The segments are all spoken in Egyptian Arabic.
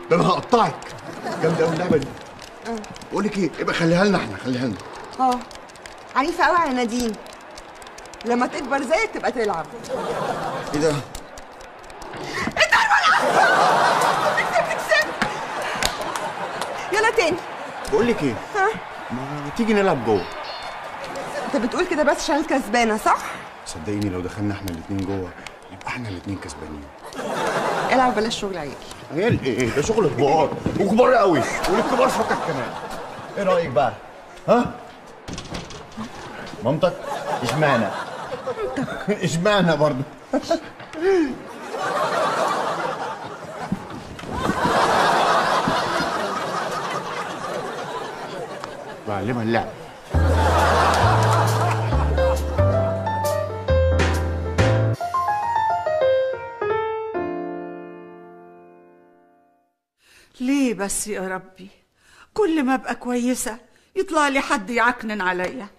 ده انا هقطعك جامده قوي اللعبه دي بقول لك ايه ابقى خليها لنا احنا خليها لنا اه عنيفة قوي يا نادين لما تكبر زيك تبقى تلعب ايه ده يلا تاني بقول لك ايه ها ما تيجي نلعب جوه انت بتقول كده بس عشان الكسبانة صح؟ صدقيني لو دخلنا احنا الاثنين جوه يبقى احنا الاثنين كسبانين العب بلاش شغل عيال عيال ايه ايه ده شغل كبار وكبار قوي وللكبار فكك كمان ايه رايك بقى ها مامتك اشمعنى اشمعنى برضه بعلمها اللعب ليه بس يا ربي كل ما ابقى كويسه يطلع لي حد يعكنن عليا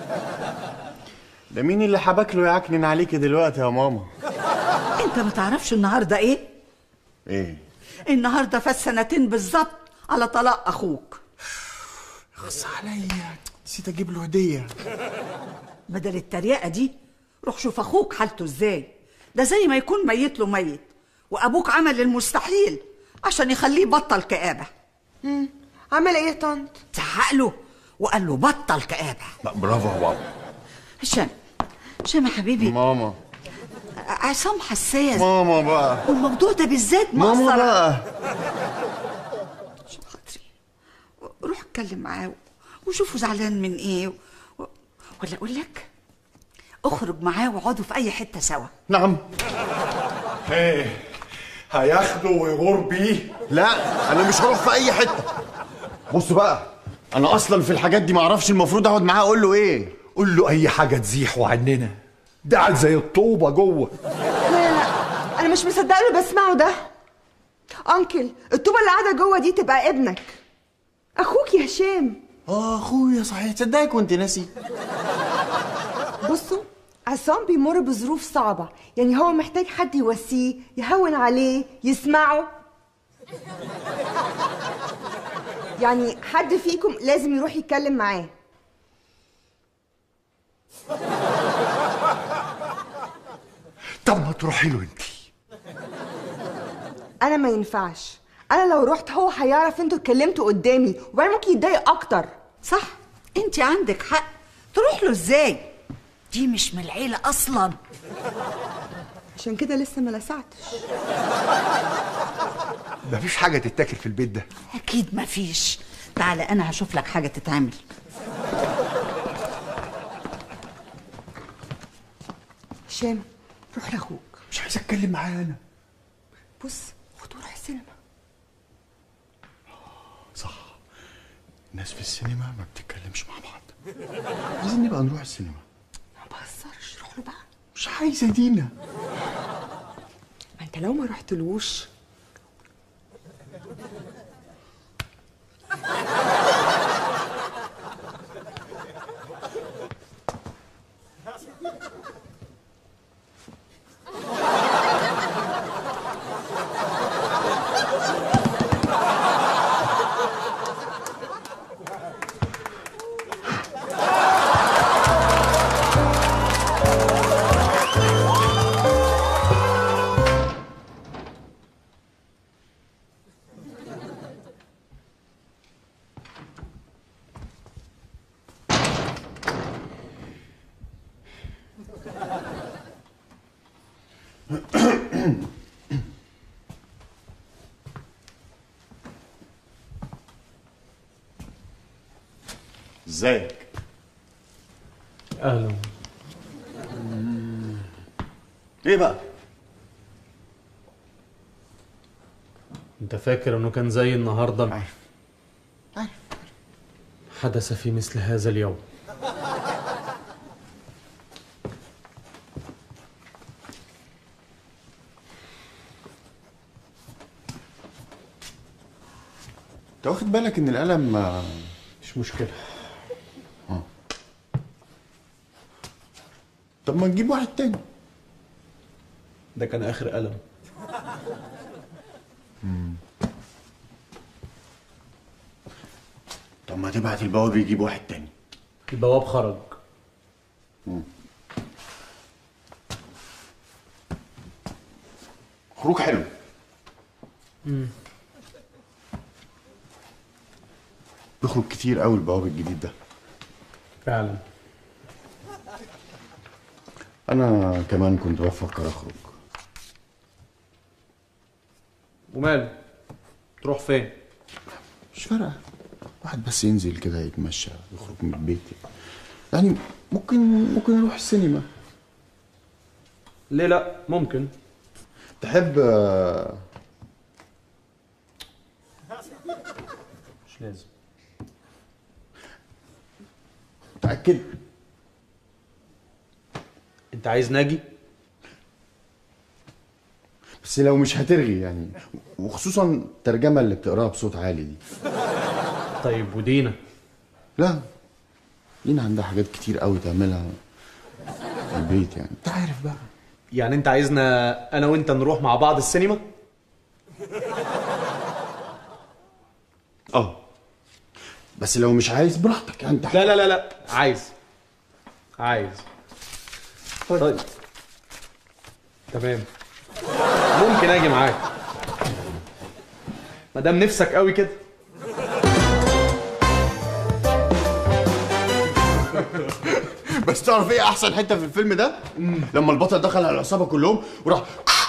ده مين اللي حبك له يعكنن عليكي دلوقتي يا ماما انت ما تعرفش النهارده ايه ايه النهارده فات سنتين بالظبط على طلاق اخوك خص عليا نسيت اجيب له هديه بدل التريقه دي روح شوف اخوك حالته ازاي ده زي ما يكون ميت له ميت وابوك عمل المستحيل عشان يخليه بطل كآبة عمل ايه يا طنط؟ زعق له وقال له بطل كآبة لا برافو يا بابا هشام هشام يا حبيبي ماما عصام حساس ماما بقى والموضوع ده بالذات ماما مأثر بقى عشان خاطري روح اتكلم معاه وشوفه زعلان من ايه و... ولا اقول لك اخرج معاه واقعدوا في اي حته سوا نعم ايه هياخده ويغور بيه لا انا مش هروح في اي حته بص بقى انا اصلا في الحاجات دي ما اعرفش المفروض اقعد معاه اقول له ايه قول له اي حاجه تزيحه عننا ده قاعد زي الطوبه جوه لا لا لا انا مش مصدقه اللي بسمعه ده انكل الطوبه اللي قاعده جوه دي تبقى ابنك اخوك يا هشام اه اخويا صحيح تصدقي كنت ناسي بصوا عصام بيمر بظروف صعبة يعني هو محتاج حد يواسيه يهون عليه يسمعه يعني حد فيكم لازم يروح يتكلم معاه طب ما تروحي له انت انا ما ينفعش انا لو رحت هو هيعرف انتوا اتكلمتوا قدامي وبعدين ممكن يتضايق اكتر صح انت عندك حق تروح له ازاي دي مش من العيله اصلا عشان كده لسه ما لسعتش مفيش حاجه تتاكل في البيت ده اكيد مفيش تعالى انا هشوف لك حاجه تتعمل هشام روح لاخوك مش عايز اتكلم معاه انا بص خد وروح السينما صح الناس في السينما ما بتتكلمش مع بعض عايزين نبقى نروح السينما ما بهزرش روح له بقى مش عايزه دينا ما انت لو ما رحتلوش ازيك اهلا ايه بقى انت فاكر انه كان زي النهارده عارف عارف حدث في مثل هذا اليوم انت واخد بالك ان القلم آه، مش مشكله طب ما نجيب واحد تاني ده كان اخر قلم طب ما تبعت البواب يجيب واحد تاني البواب خرج خروج حلو بيخرج كتير قوي البواب الجديد ده فعلا انا كمان كنت بفكر اخرج وماله تروح فين مش فارقه واحد بس ينزل كده يتمشى يخرج من البيت يعني ممكن ممكن اروح السينما ليه لا ممكن تحب آه، مش لازم متاكد انت عايز ناجي بس لو مش هترغي يعني وخصوصا الترجمه اللي بتقراها بصوت عالي دي طيب ودينا لا لينا عندها حاجات كتير قوي تعملها في البيت يعني انت عارف بقى يعني انت عايزنا انا وانت نروح مع بعض السينما اه بس لو مش عايز براحتك يعني انت لا لا لا لا عايز عايز طيب تمام ممكن اجي معاك ما دام نفسك قوي كده بس تعرف ايه احسن حته في الفيلم ده لما البطل دخل على العصابه كلهم وراح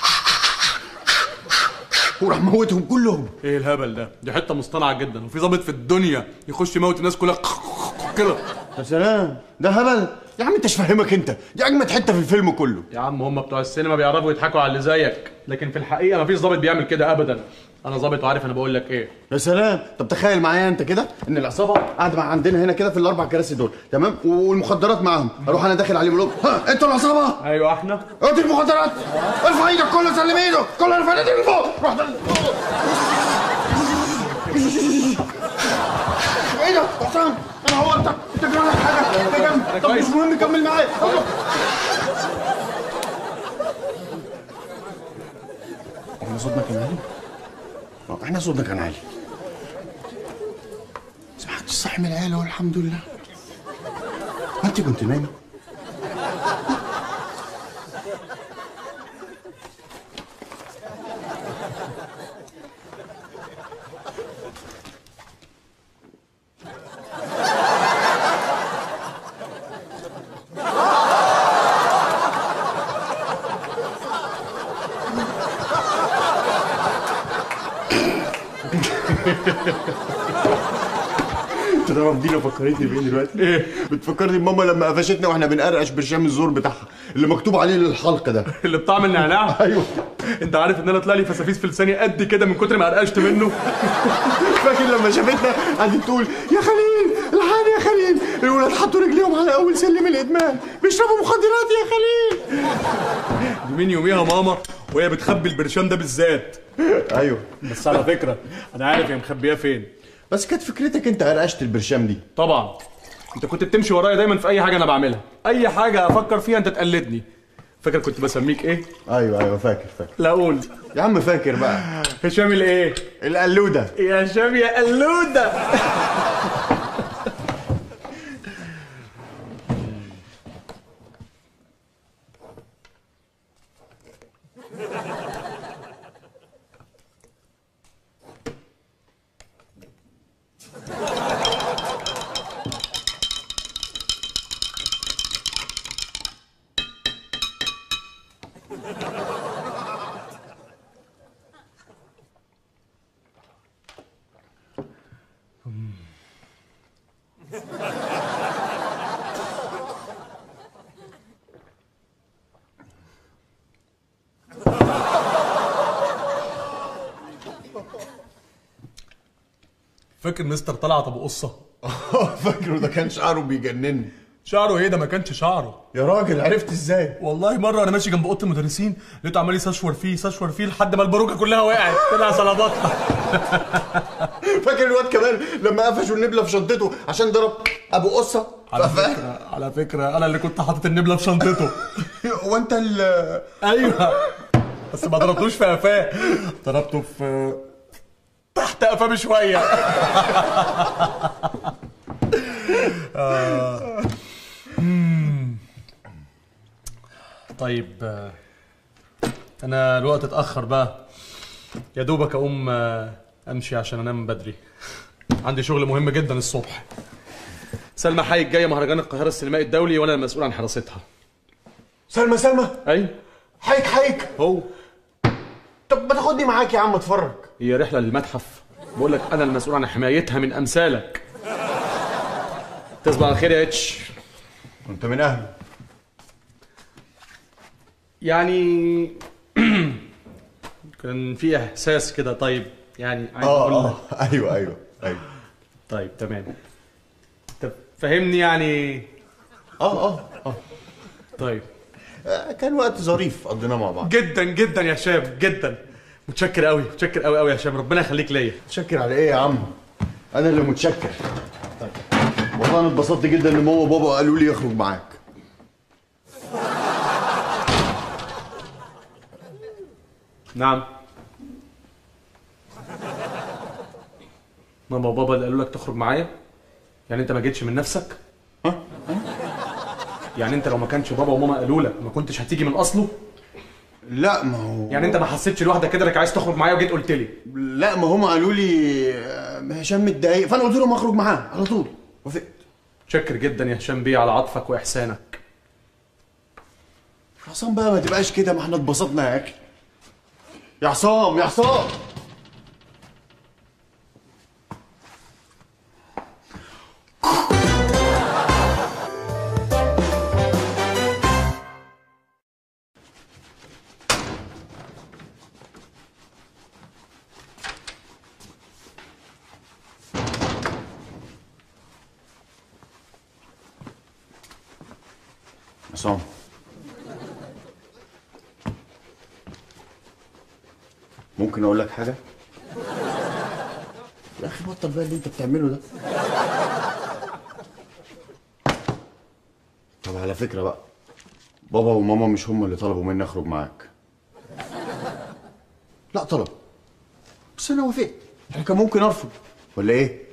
وراح موتهم كلهم ايه الهبل ده دي حته مصطنعه جدا وفي ضابط في الدنيا يخش يموت الناس كلها كده يا سلام ده هبل يا عم انت مش فاهمك انت دي اجمد حته في الفيلم كله يا عم هم بتوع السينما بيعرفوا يضحكوا على اللي زيك لكن في الحقيقه مفيش ضابط بيعمل كده ابدا انا ضابط وعارف انا بقول لك ايه يا سلام طب تخيل معايا انت كده ان العصابه قاعده مع عندنا هنا كده في الاربع كراسي دول تمام والمخدرات معاهم اروح انا داخل عليهم اقول لهم ها انتوا العصابه ايوه احنا ادي المخدرات ارفع ايدك كله سلم ايده كله ارفع ايدك من فوق روح ايه ده حسام انا هو انت انت جرى لك حاجه انت جنب طب مش مهم كمل معايا احنا صوتنا كان عالي اه، احنا صوتنا كان عالي بس ما حدش صاحي من العيال اهو الحمد لله ما انت كنت نايمه انت تعرف دي لو فكرتني بايه دلوقتي؟ ايه؟ بتفكرني بماما لما قفشتنا واحنا بنقرقش برشام الزور بتاعها اللي مكتوب عليه للحلق ده اللي بطعم النعناع ايوه انت عارف ان انا طلع لي فسافيس في لساني قد كده من كتر ما قرقشت منه فاكر لما شافتنا قعدت تقول يا خليل الحقني يا خليل الولاد حطوا رجليهم على اول سلم الادمان بيشربوا مخدرات يا خليل دي مين يوميها ماما وهي بتخبي البرشام ده بالذات ايوه بس على فكره انا عارف هي مخبياه فين بس كانت فكرتك انت قرقشت البرشام دي طبعا انت كنت بتمشي ورايا دايما في اي حاجه انا بعملها اي حاجه افكر فيها انت تقلدني فاكر كنت بسميك ايه ايوه ايوه فاكر فاكر لا اقول يا عم فاكر بقى هشام الايه القلوده يا هشام يا قلوده فاكر مستر طلعت ابو قصه فاكره ده كان شعره بيجنني شعره ايه ده ما كانش شعره يا راجل عرفت ازاي والله مره انا ماشي جنب اوضه المدرسين لقيته عمال يسشور فيه يسشور فيه لحد ما الباروكه كلها وقعت طلع صلابطه فاكر الواد كمان لما قفشوا النبله في شنطته عشان ضرب ابو قصه على فاهم فكره على فكره انا اللي كنت حاطط النبله في شنطته هو انت ال ايوه بس ما ضربتوش في قفاه ضربته في تحت قفاه بشويه طيب آه، انا الوقت اتاخر بقى يا دوبك اقوم آه، امشي عشان انام بدري عندي شغل مهم جدا الصبح سلمى حي جايه مهرجان القاهره السينمائي الدولي وانا المسؤول عن حراستها سلمى سلمى اي حيك حيك هو طب ما تاخدني معاك يا عم اتفرج هي رحله للمتحف بقول لك انا المسؤول عن حمايتها من امثالك تصبح على خير يا اتش انت من اهله يعني كان في احساس كده طيب يعني عايز اه اقول لك اه ايوه ايوه ايوه طيب تمام طب فهمني يعني اه اه اه طيب آه، كان وقت ظريف قضيناه مع بعض جدا جدا يا هشام جدا متشكر قوي متشكر قوي قوي يا هشام ربنا يخليك ليا متشكر على ايه يا عم انا اللي متشكر والله انا اتبسطت جدا ان ماما وبابا قالوا لي اخرج معاك نعم ماما وبابا اللي قالوا لك تخرج معايا يعني انت ما جيتش من نفسك يعني انت لو ما كانش بابا وماما قالوا لك ما كنتش هتيجي من اصله لا ما هو يعني انت ما حسيتش لوحدك كده انك عايز تخرج معايا وجيت قلت لي لا ما هم قالوا لي آه، هشام متضايق فانا قلت لهم اخرج معاه على طول وافقت متشكر جدا يا هشام بيه على عطفك واحسانك يا عصام بقى ما تبقاش كده ما احنا اتبسطنا يا اخي يا عصام يا عصام عصام ممكن اقول لك حاجه يا اخي بطل بقى اللي انت بتعمله ده طب على فكره بقى بابا وماما مش هم اللي طلبوا مني اخرج معاك لا طلب بس انا وافقت يعني كان ممكن ارفض ولا ايه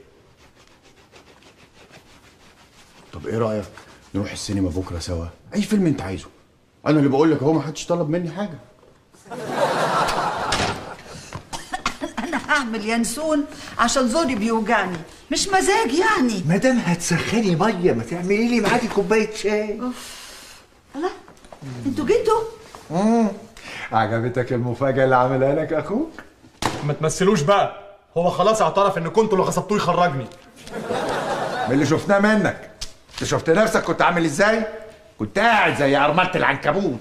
طب ايه رايك نروح السينما بكره سوا اي فيلم انت عايزه انا اللي بقول لك اهو ما حدش طلب مني حاجه انا هعمل ينسون عشان زوري بيوجعني مش مزاج يعني ما دام هتسخني ميه ما تعملي لي معاكي كوبايه شاي الله انتوا جيتوا عجبتك المفاجاه اللي عملها لك اخوك ما تمثلوش بقى هو خلاص اعترف ان كنتوا اللي غصبتوه يخرجني من اللي شفناه منك انت شفت نفسك كنت عامل ازاي كنت قاعد زي عرمله العنكبوت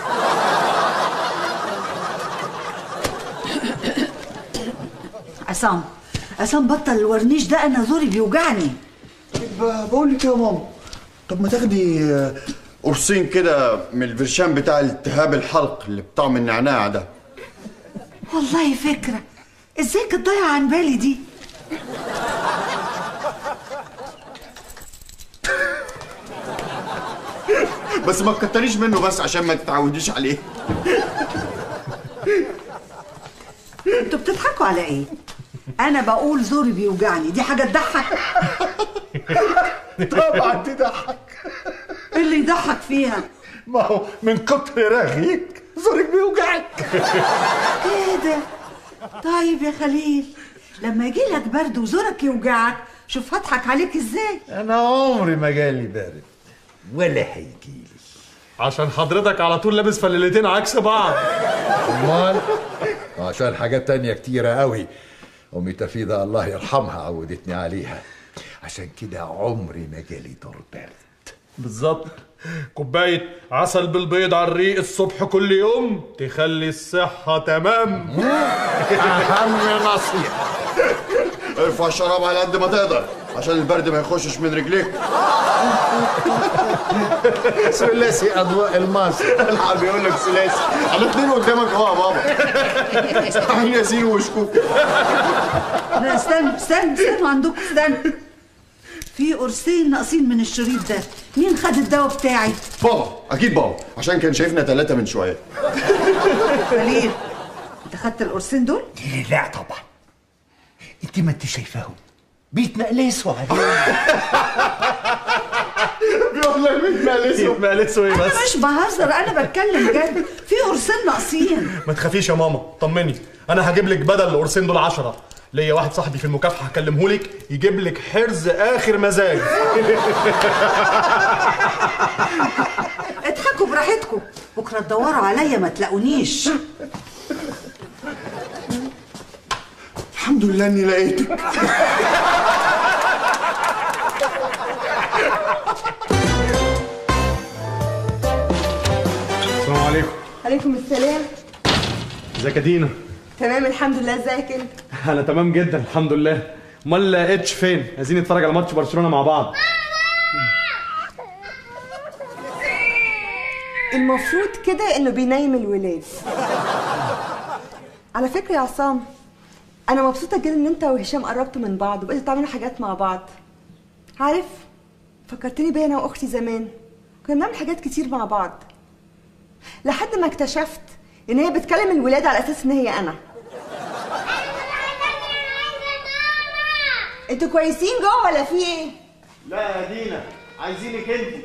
عصام عصام بطل الورنيش ده انا زوري بيوجعني ب- بقول لك يا ماما طب ما تاخدي آه، قرصين كده من البرشام بتاع التهاب الحلق اللي بطعم النعناع ده والله فكره ازاي كانت ضايعه عن بالي دي بس ما تكتريش منه بس عشان ما تتعوديش عليه انتوا بتضحكوا على ايه انا بقول زوري بيوجعني دي حاجه تضحك طبعا تضحك ايه اللي يضحك فيها ما هو من كتر رغيك زورك بيوجعك كده طيب يا خليل لما يجي لك برد وزورك يوجعك شوف هضحك عليك ازاي انا عمري ما جالي بارد ولا هيجيلي عشان حضرتك على طول لابس فليلتين عكس بعض امال عشان حاجات تانية كتيرة قوي أمي تفيدة الله يرحمها عودتني عليها عشان كده عمري ما جالي دور برد بالظبط كوباية عسل بالبيض على الريق الصبح كل يوم تخلي الصحة تمام أهم نصيحة ارفع الشراب على قد ما تقدر عشان البرد ما يخشش من رجليك ثلاثي أضواء المصر الحق بيقول لك ثلاثي احنا اتنين قدامك اهو يا بابا عين ياسين وشكوك لا استنى استنى استنوا عندكم استنى في قرصين ناقصين من الشريط ده مين خد الدواء بتاعي بابا اكيد بابا عشان كان شايفنا ثلاثة من شوية خليل انت خدت القرصين دول لا طبعا انت ما انت شايفاهم بيتمقلسوا عليهم فضلك بتملسه مقلسوا ايه بس مش بهزر انا بتكلم جد في قرصين ناقصين ما تخافيش يا ماما طمني انا هجيب لك بدل القرصين دول عشرة ليا واحد صاحبي في المكافحه هكلمه لك يجيب لك حرز اخر مزاج اضحكوا براحتكم بكره تدوروا عليا ما تلاقونيش الحمد لله اني لقيتك السلام عليكم عليكم السلام ازيك يا دينا تمام الحمد لله ازيك انت انا تمام جدا الحمد لله امال اتش فين عايزين نتفرج على ماتش برشلونه مع بعض المفروض كده انه بينيم الولاد على فكره يا عصام انا مبسوطه جدا ان انت وهشام قربتوا من بعض وبقيتوا تعملوا حاجات مع بعض عارف فكرتني بيا انا واختي زمان كنا بنعمل حاجات كتير مع بعض لحد ما اكتشفت ان هي بتكلم الولاد على اساس ان هي انا انتوا كويسين جوه ولا في ايه لا يا دينا عايزينك انت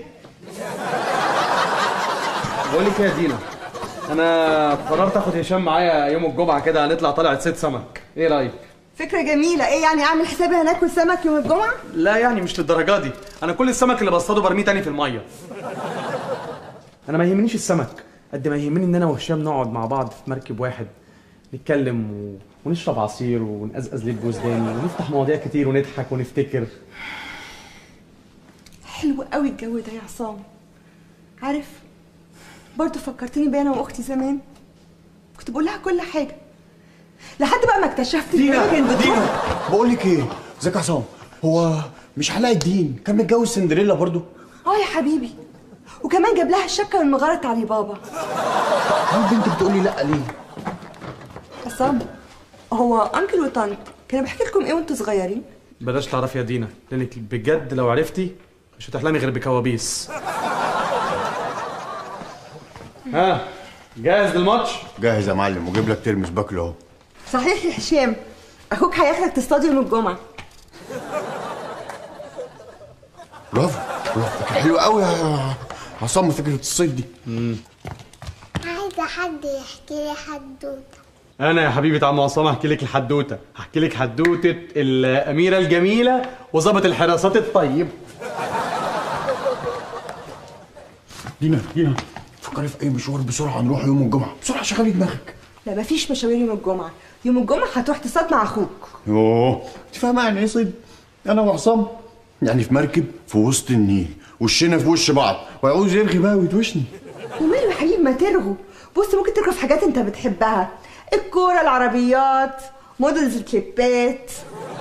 بقول لك إيه يا دينا انا قررت اخد هشام معايا يوم الجمعه كده هنطلع طلعه ست سمك ايه رايك فكره جميله ايه يعني اعمل حسابي هناكل سمك يوم الجمعه لا يعني مش للدرجه دي انا كل السمك اللي بصطاده برميه تاني في الميه انا ما يهمنيش السمك قد ما يهمني ان انا وهشام نقعد مع بعض في مركب واحد نتكلم و... ونشرب عصير ونقزقز ليل جوزداني ونفتح مواضيع كتير ونضحك ونفتكر حلو قوي الجو ده يا عصام عارف برضه فكرتني بيا انا واختي زمان كنت بقول لها كل حاجه لحد بقى ما اكتشفت ان هي كانت بتروح بقول لك ايه ازيك يا عصام هو مش علاء الدين كان متجوز سندريلا برضو اه يا حبيبي وكمان جاب لها الشبكه من مغاره علي بابا هل البنت بتقولي لا ليه عصام هو انكل وطنط كانوا بيحكي لكم ايه وانتوا صغيرين بلاش تعرفي يا دينا لانك بجد لو عرفتي مش هتحلمي غير بكوابيس ها جاهز للماتش جاهز يا معلم وجيب لك ترمس باكله اهو صحيح يا هشام اخوك هياخدك تصطاد يوم الجمعه برافو برافو فكرة حلوة قوي يا عصام فكرة الصيد دي عايزة حد يحكي لي حدوتة انا يا حبيبه عم عصام هحكي لك الحدوته هحكي لك حدوته الاميره الجميله وظابط الحراسات الطيب دينا دينا فكري في اي مشوار بسرعة نروح يوم الجمعة بسرعة شغلي دماغك لا مفيش مشاوير يوم الجمعه يوم الجمعه هتروح تصطاد مع اخوك يوه انت فاهمة يعني ايه صيد؟ انا وعصام يعني في مركب في وسط النيل وشنا في وش بعض ويعوز يرغي بقى ويدوشني وماله يا حبيبي ما ترغوا بص ممكن ترغوا في حاجات انت بتحبها الكوره العربيات موديلز الكليبات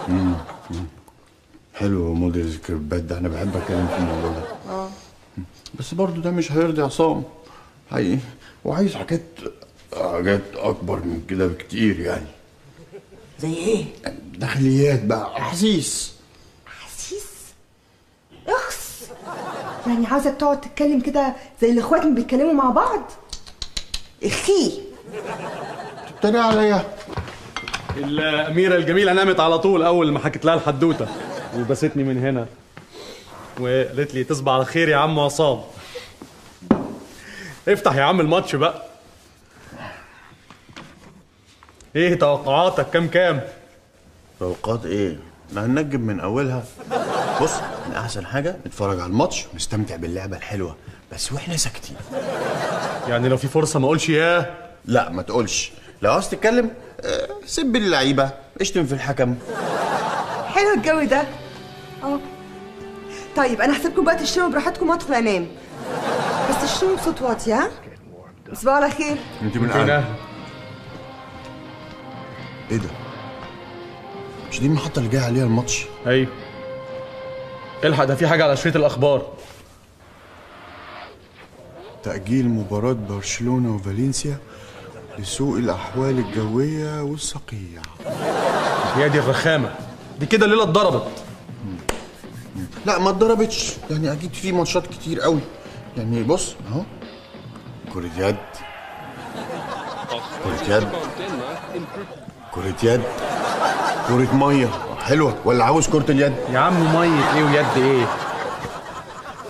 حلو موديل الكريبات ده انا بحب اتكلم في الموضوع ده اه بس برضو ده مش هيرضي عصام حقيقي وعايز حاجات حاجات اكبر من كده بكتير يعني زي ايه داخليات بقى احاسيس حسيس اخس يعني عاوزك تقعد تتكلم كده زي الاخوات اللي بيتكلموا مع بعض اخي بتتريق عليا الاميره الجميله نامت على طول اول ما حكيت لها الحدوته وبستني من هنا وقالت لي تصبح على خير يا عم عصام افتح يا عم الماتش بقى ايه توقعاتك كام كام توقعات ايه؟ ما هننجم من اولها بص من احسن حاجه نتفرج على الماتش ونستمتع باللعبه الحلوه بس واحنا ساكتين يعني لو في فرصه ما اقولش ياه لا ما تقولش لو عاوز تتكلم آه، سب اللعيبه اشتم في الحكم حلو الجو ده اه طيب انا هسيبكم بقى تشتموا براحتكم وادخل انام بس تشتموا بصوت واطي ها تصبحوا على خير انت من كده أهل. ايه ده؟ مش دي المحطه اللي جاي عليها الماتش؟ ايوه الحق ده في حاجه على شريط الاخبار تأجيل مباراة برشلونة وفالنسيا لسوء الأحوال الجوية والصقيع هي دي الرخامه دي كده الليله اتضربت لا ما اتضربتش يعني أكيد في ماتشات كتير قوي يعني بص أهو كرة يد كرة يد كرة يد كرة مية حلوة ولا عاوز كرة اليد؟ يا عم ميه ايه ويد ايه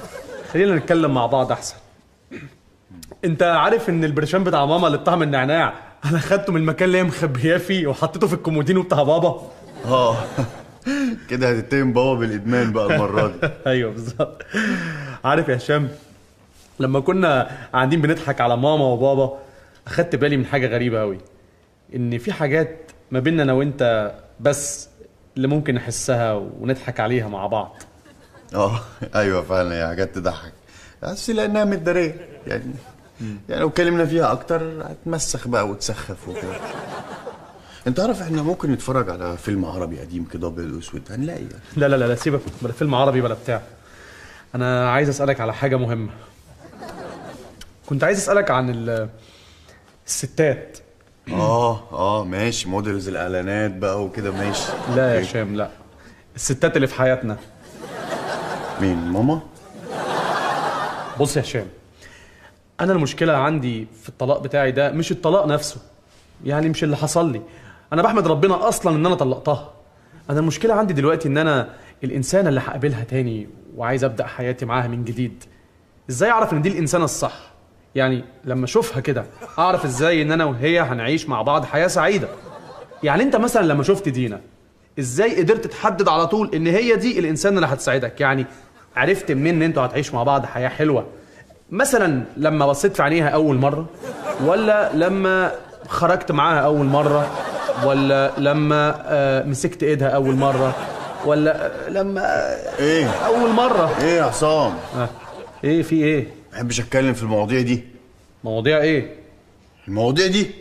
خلينا نتكلم مع بعض احسن انت عارف ان البرشام بتاع ماما اللي بطعم النعناع انا خدته من المكان اللي هي مخبياه فيه وحطيته في الكومودينو بتاع بابا اه كده هتتهم بابا بالادمان بقى المره دي ايوه بالظبط عارف يا هشام لما كنا قاعدين بنضحك على ماما وبابا اخدت بالي من حاجه غريبه قوي ان في حاجات ما بيننا انا وانت بس اللي ممكن نحسها ونضحك عليها مع بعض اه ايوه فعلا هي حاجات تضحك بس لانها متداريه يعني يعني لو اتكلمنا فيها اكتر هتمسخ بقى وتسخف وكده انت عارف احنا ممكن نتفرج على فيلم عربي قديم كده ابيض واسود هنلاقي يعني. لا لا لا لا سيبك بلا فيلم عربي بلا بتاع انا عايز اسالك على حاجه مهمه كنت عايز اسالك عن ال- الستات اه اه ماشي موديلز الاعلانات بقى وكده ماشي لا يا أوكي. هشام لا الستات اللي في حياتنا مين ماما بص يا هشام انا المشكله عندي في الطلاق بتاعي ده مش الطلاق نفسه يعني مش اللي حصل لي انا بحمد ربنا اصلا ان انا طلقتها انا المشكله عندي دلوقتي ان انا الانسانه اللي هقابلها تاني وعايز ابدا حياتي معاها من جديد ازاي اعرف ان دي الانسانه الصح يعني لما اشوفها كده اعرف ازاي ان انا وهي هنعيش مع بعض حياه سعيده يعني انت مثلا لما شفت دينا ازاي قدرت تحدد على طول ان هي دي الانسان اللي هتساعدك يعني عرفت منين ان انتوا هتعيشوا مع بعض حياه حلوه مثلا لما بصيت في عينيها اول مره ولا لما خرجت معاها اول مره ولا لما آه، مسكت ايدها اول مره ولا آه، لما آه، ايه اول مره ايه يا عصام آه. ايه في ايه ما بحبش اتكلم في المواضيع دي مواضيع ايه المواضيع دي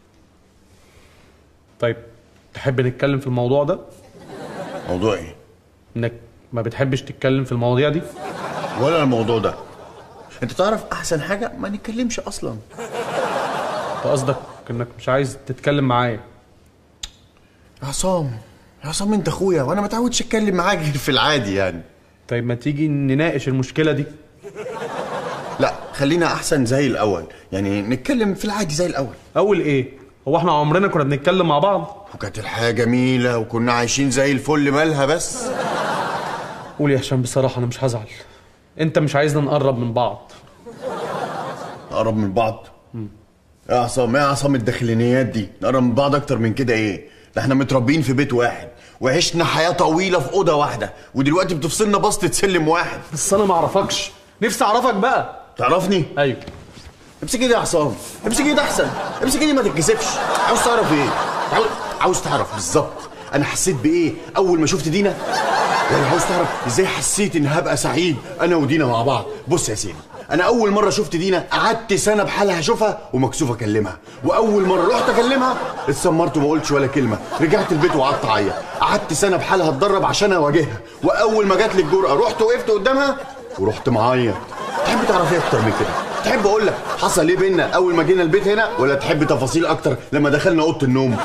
طيب تحب نتكلم في الموضوع ده موضوع ايه انك ما بتحبش تتكلم في المواضيع دي ولا الموضوع ده انت تعرف احسن حاجه ما نتكلمش اصلا انت قصدك انك مش عايز تتكلم معايا يا عصام يا عصام انت اخويا وانا ما اتعودش اتكلم معاك غير في العادي يعني طيب ما تيجي نناقش المشكله دي لا خلينا احسن زي الاول يعني نتكلم في العادي زي الاول اول ايه هو احنا عمرنا كنا بنتكلم مع بعض وكانت الحياه جميله وكنا عايشين زي الفل مالها بس قول يا هشام بصراحه انا مش هزعل انت مش عايزنا نقرب من بعض نقرب من بعض يا عصام ايه يا عصام الداخلينيات دي نقرب من بعض اكتر من كده ايه ده احنا متربيين في بيت واحد وعشنا حياه طويله في اوضه واحده ودلوقتي بتفصلنا بسطه سلم واحد بس انا ما اعرفكش نفسي اعرفك بقى تعرفني ايوه امسك ايدي يا عصام امسك ايدي احسن امسك ايدي ما تتكسفش عاوز تعرف ايه عاوز, عاوز تعرف بالظبط انا حسيت بايه اول ما شفت دينا يعني عاوز تعرف ازاي حسيت ان هبقى سعيد انا ودينا مع بعض بص يا سيدي انا اول مره شفت دينا قعدت سنه بحالها اشوفها ومكسوف اكلمها واول مره رحت اكلمها اتسمرت وما قلتش ولا كلمه رجعت البيت وقعدت اعيط قعدت سنه بحالها اتدرب عشان اواجهها واول ما جات لي الجرأه رحت وقفت قدامها ورحت معيط تحب تعرف ايه اكتر من كده تحب اقول لك حصل ايه بينا اول ما جينا البيت هنا ولا تحب تفاصيل اكتر لما دخلنا اوضه النوم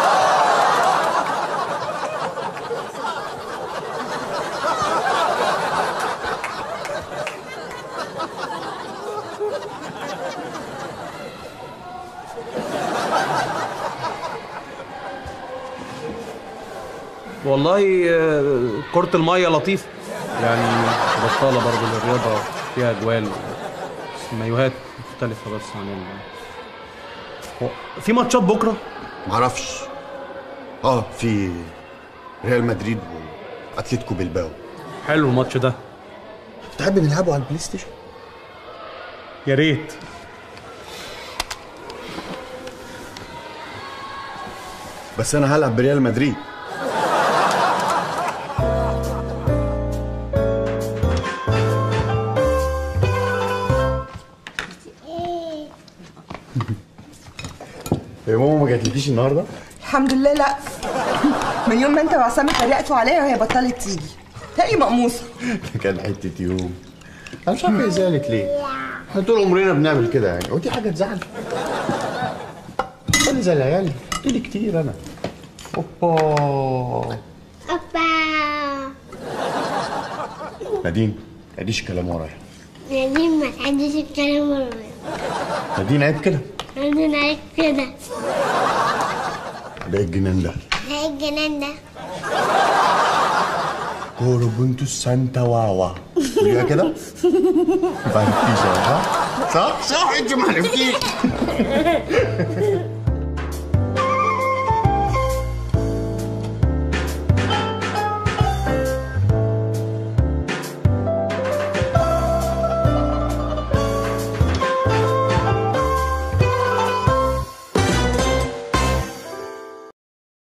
والله آه، كرة المية لطيفة يعني بطالة برضو للرياضة فيها أجوال مايوهات مختلفة بس عن ال هو في ماتشات بكرة معرفش اه في ريال مدريد واتلتيكو بلباو حلو الماتش ده تحب نلعبه على البلاي ستيشن يا ريت بس انا هلعب بريال مدريد ايه يا ماما ما جاتلكيش النهارده الحمد لله لا من يوم ما انت وعصام اتريقتوا عليا وهي بطلت تيجي تلاقي مقموصه كان حته يوم انا مش عارف هي زعلت ليه احنا طول عمرنا بنعمل كده يعني ودي حاجه تزعل انا زي العيال لي كتير انا اوبا أبا نادين ما تعيديش الكلام ورايا نادين ما تعديش الكلام ورايا نادين عيب كده نادين عليك كده ده إيه الجنان ده ايه الجنان ده كوربونتو سانتا واوا قوليها كده ما عرفتيش صح؟ صح؟ صح انت ما عرفتيش